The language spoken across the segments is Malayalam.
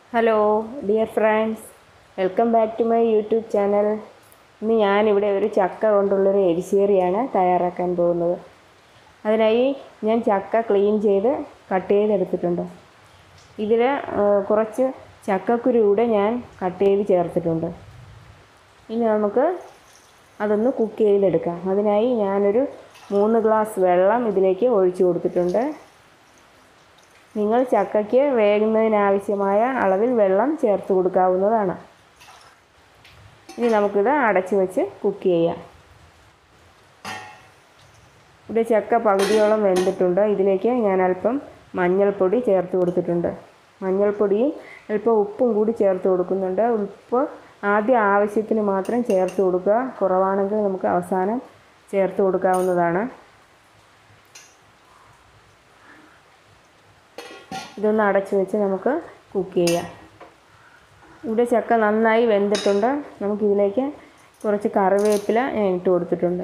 hello dear friends welcome back to my YouTube channel ഇന്ന് ഞാനിവിടെ ഒരു ചക്ക കൊണ്ടുള്ളൊരു എരിശ്ശേരിയാണ് തയ്യാറാക്കാൻ പോകുന്നത് അതിനായി ഞാൻ ചക്ക ക്ലീൻ ചെയ്ത് കട്ട് ചെയ്തെടുത്തിട്ടുണ്ട് ഇതിൽ കുറച്ച് ചക്കക്കുരു കൂടെ ഞാൻ കട്ട് ചെയ്ത് ചേർത്തിട്ടുണ്ട് ഇനി നമുക്ക് അതൊന്ന് കുക്ക് ചെയ്തെടുക്കാം അതിനായി ഞാനൊരു മൂന്ന് ഗ്ലാസ് വെള്ളം ഇതിലേക്ക് ഒഴിച്ചു കൊടുത്തിട്ടുണ്ട് നിങ്ങൾ ചക്കയ്ക്ക് വേകുന്നതിനാവശ്യമായ അളവിൽ വെള്ളം ചേർത്ത് കൊടുക്കാവുന്നതാണ് ഇനി നമുക്കിത് അടച്ചു വെച്ച് കുക്ക് ചെയ്യാം ഇവിടെ ചക്ക പകുതിയോളം വെന്തിട്ടുണ്ട് ഇതിലേക്ക് ഞാൻ അല്പം മഞ്ഞൾപ്പൊടി ചേർത്ത് കൊടുത്തിട്ടുണ്ട് മഞ്ഞൾപ്പൊടിയും അല്പം ഉപ്പും കൂടി ചേർത്ത് കൊടുക്കുന്നുണ്ട് ഉപ്പ് ആദ്യം ആവശ്യത്തിന് മാത്രം ചേർത്ത് കൊടുക്കുക കുറവാണെങ്കിൽ നമുക്ക് അവസാനം ചേർത്ത് കൊടുക്കാവുന്നതാണ് ഇതൊന്ന് അടച്ചു വെച്ച് നമുക്ക് കുക്ക് ചെയ്യാം ഇവിടെ ചക്ക നന്നായി വെന്തിട്ടുണ്ട് നമുക്കിതിലേക്ക് കുറച്ച് കറിവേപ്പില ഞാൻ ഇട്ട് കൊടുത്തിട്ടുണ്ട്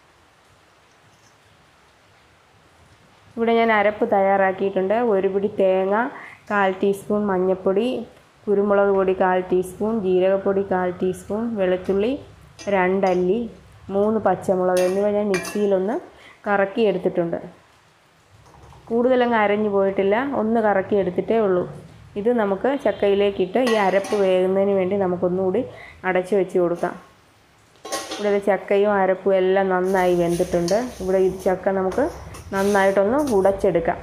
ഇവിടെ ഞാൻ അരപ്പ് തയ്യാറാക്കിയിട്ടുണ്ട് ഒരു പിടി തേങ്ങ കാൽ ടീസ്പൂൺ മഞ്ഞൾപ്പൊടി കുരുമുളക് പൊടി കാൽ ടീസ്പൂൺ ജീരകപ്പൊടി കാൽ ടീസ്പൂൺ വെളുത്തുള്ളി രണ്ടല്ലി മൂന്ന് പച്ചമുളക് എന്നിവ ഞാൻ മിക്സിയിലൊന്ന് കറക്കി എടുത്തിട്ടുണ്ട് കൂടുതലങ്ങ് അരഞ്ഞു പോയിട്ടില്ല ഒന്ന് കറക്കി എടുത്തിട്ടേ ഉള്ളൂ ഇത് നമുക്ക് ചക്കയിലേക്കിട്ട് ഈ അരപ്പ് വേകുന്നതിന് വേണ്ടി നമുക്കൊന്നുകൂടി അടച്ചു വെച്ച് കൊടുക്കാം ഇവിടെ ചക്കയും അരപ്പും എല്ലാം നന്നായി വെന്തിട്ടുണ്ട് ഇവിടെ ഈ ചക്ക നമുക്ക് നന്നായിട്ടൊന്ന് ഉടച്ചെടുക്കാം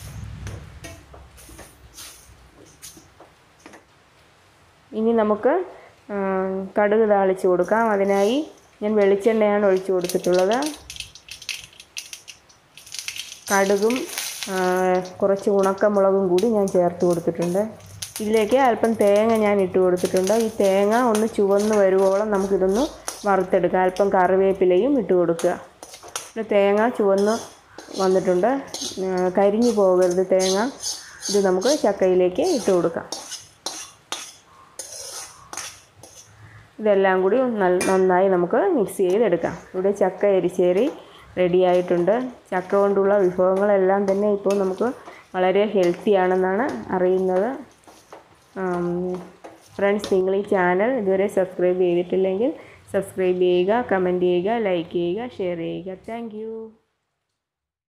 ഇനി നമുക്ക് കടുക് താളിച്ച് കൊടുക്കാം അതിനായി ഞാൻ വെളിച്ചെണ്ണയാണ് ഒഴിച്ചു കൊടുത്തിട്ടുള്ളത് കടുകും കുറച്ച് ഉണക്കമുളകും കൂടി ഞാൻ ചേർത്ത് കൊടുത്തിട്ടുണ്ട് ഇതിലേക്ക് അല്പം തേങ്ങ ഞാൻ ഇട്ട് കൊടുത്തിട്ടുണ്ട് ഈ തേങ്ങ ഒന്ന് ചുവന്ന് വരുവോളം നമുക്കിതൊന്ന് വറുത്തെടുക്കാം അല്പം കറിവേപ്പിലയും ഇട്ട് കൊടുക്കുക പിന്നെ തേങ്ങ ചുവന്ന് വന്നിട്ടുണ്ട് കരിഞ്ഞു പോകരുത് തേങ്ങ ഇത് നമുക്ക് ചക്കയിലേക്ക് ഇട്ട് കൊടുക്കാം ഇതെല്ലാം കൂടി നന്നായി നമുക്ക് മിക്സ് ചെയ്തെടുക്കാം ഇവിടെ ചക്ക എരിശ്ശേരി റെഡി ആയിട്ടുണ്ട് ചക്ക കൊണ്ടുള്ള വിഭവങ്ങളെല്ലാം തന്നെ ഇപ്പോൾ നമുക്ക് വളരെ ഹെൽത്തി ആണെന്നാണ് അറിയുന്നത് ഫ്രണ്ട്സ് നിങ്ങൾ ഈ ചാനൽ ഇതുവരെ സബ്സ്ക്രൈബ് ചെയ്തിട്ടില്ലെങ്കിൽ സബ്സ്ക്രൈബ് ചെയ്യുക കമൻറ്റ് ചെയ്യുക ലൈക്ക് ചെയ്യുക ഷെയർ ചെയ്യുക താങ്ക്